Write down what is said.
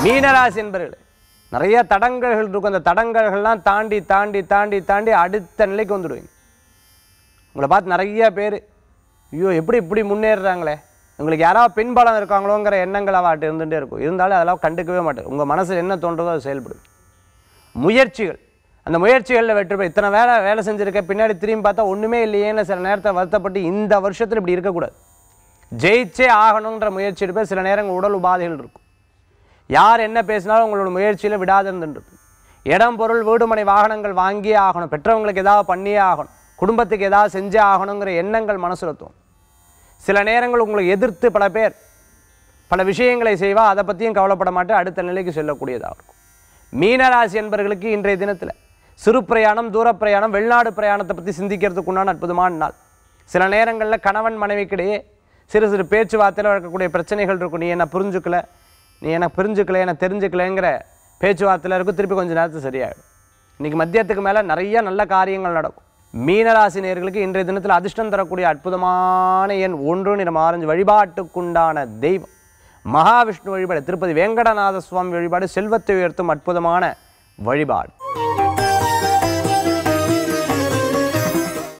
மீனராசி என்பர்கள் நிறைய தடங்கல்கள் இருக்கும் அந்த தடங்கல்கள்லாம் தாண்டி தாண்டி தாண்டி தாண்டி அடுத்த நிலைக்கு வந்துடுவீங்க உங்களை பார்த்து நிறைய பேர் ஐயோ எப்படி இப்படி முன்னேறுறாங்களே உங்களுக்கு யாராவது பின்பலம் இருக்காங்களோங்கிற எண்ணங்கள் அவாட்டு இருந்துகிட்டே இருக்கும் இருந்தாலும் அதெல்லாம் கண்டுக்கவே மாட்டேன் உங்கள் மனசில் என்ன தோன்றதோ அது செயல்படும் முயற்சிகள் அந்த முயற்சிகளில் வெற்றி பெற இத்தனை வேலை வேலை செஞ்சுருக்க பின்னாடி திரும்பி பார்த்தா ஒன்றுமே இல்லையேன்னு சில நேரத்தை வருத்தப்பட்டு இந்த வருஷத்தில் இப்படி இருக்கக்கூடாது ஜெயிச்சே ஆகணுன்ற முயற்சி எடுப்பேன் சில நேரங்கள் உடல் உபாதைகள் இருக்கும் யார் என்ன பேசினாலும் உங்களோட முயற்சியில் விடாது இருந்துட்டு இடம் பொருள் வீடுமனை வாகனங்கள் வாங்கியே ஆகணும் பெற்றவங்களுக்கு ஏதாவது பண்ணியே ஆகணும் குடும்பத்துக்கு ஏதாவது செஞ்சே ஆகணுங்கிற எண்ணங்கள் மனசுல தோணும் சில நேரங்கள் உங்களை எதிர்த்து பல பேர் பல விஷயங்களை செய்வா அதை பற்றியும் கவலைப்பட மாட்டேன் அடுத்த நிலைக்கு செல்லக்கூடியதாக இருக்கும் மீனராசி என்பவர்களுக்கு இன்றைய தினத்தில் சிறு பிரயாணம் தூர பிரயாணம் வெளிநாடு பிரயாணத்தை பற்றி சிந்திக்கிறதுக்கு உண்டான அற்புதமான நாள் சில நேரங்களில் கணவன் மனைவிக்கிடையே சிறு சிறு பேச்சுவார்த்தையில் இருக்கக்கூடிய பிரச்சனைகள் இருக்கும் நீ என்ன புரிஞ்சுக்கல நீ என்ன புரிஞ்சுக்கல என்ன தெரிஞ்சுக்கலங்கிற பேச்சுவார்த்தையில் இருக்கும் திருப்பி கொஞ்ச நேரத்தில் சரியாயிடும் இன்னைக்கு மதியத்துக்கு மேலே நிறைய நல்ல காரியங்கள் நடக்கும் மீனராசி நேயர்களுக்கு இன்றைய தினத்தில் அதிர்ஷ்டம் தரக்கூடிய அற்புதமான எண் ஒன்று நிறம் ஆரஞ்சு வழிபாட்டுக்குண்டான தெய்வம் மகாவிஷ்ணு வழிபாடு திருப்பதி வேங்கடநாத சுவாமி வழிபாடு செல்வத்தை உயர்த்தும் அற்புதமான வழிபாடு